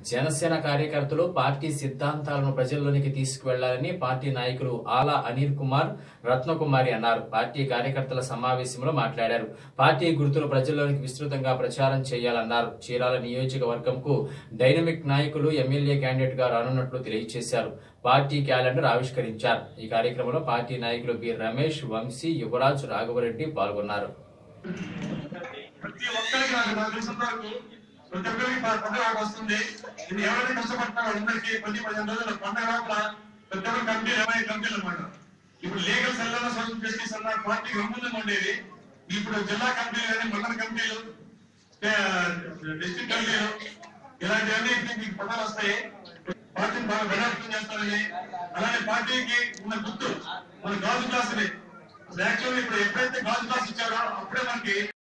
జనసేన కార్యకర్తలు పార్టీ సిద్ధాంతాలను ప్రజల్లోనికి తీసుకువెళ్లాలని పార్టీ నాయకులు ఆలా అనిల్ కుమార్ రత్నకుమారి అన్నారు పార్టీ కార్యకర్తల సమావేశంలో మాట్లాడారు పార్టీ గుర్తులు ప్రజల్లోనికి విస్తృతంగా ప్రచారం చేయాలన్నారు చీరాల నియోజకవర్గంకు డైనమిక్ నాయకులు ఎమ్మెల్యే క్యాండిడేట్ గా రానున్నట్లు తెలియజేశారు పార్టీ క్యాలెండర్ ఆవిష్కరించారు ఈ కార్యక్రమంలో పార్టీ నాయకులు బి రమేష్ వంశీ యువరాజ్ రాఘవరెడ్డి పాల్గొన్నారు ప్రతి ఒక్కరికి నాకు నాకు తెలిసినంత వరకు ప్రతి ఒక్కరికి ప- పండుగ వస్తుంది ఇది ఎవరైతే కష్టపడతారో వాళ్ళందరికీ పది పదిహేను రోజుల పండుగ లోపల ప్రతి ఒక్క కమిటీలు ఇరవై కమిటీలు అనమాట ఇప్పుడు లీగల్ సెల్లలో సోషల్ జస్టిస్ అన్న పార్టీకి సంబంధం ఉండేది ఇప్పుడు జిల్లా కమిటీలు కానీ మండల కమిటీలు డిస్ట్రిక్ట్ కమిటీలు ఇలాంటివన్నీ ఇప్పుడు మీకు పదాలు వస్తాయి పార్టీని బాగా బలోపేతం చేస్తారని అలానే పార్టీకి ఉన్న గుర్తు మన గాజు గ్లాసుని యాక్చువల్లీ ఇప్పుడు ఎప్పుడైతే గాజు గ్లాస్ ఇచ్చారో అప్పుడే మనకి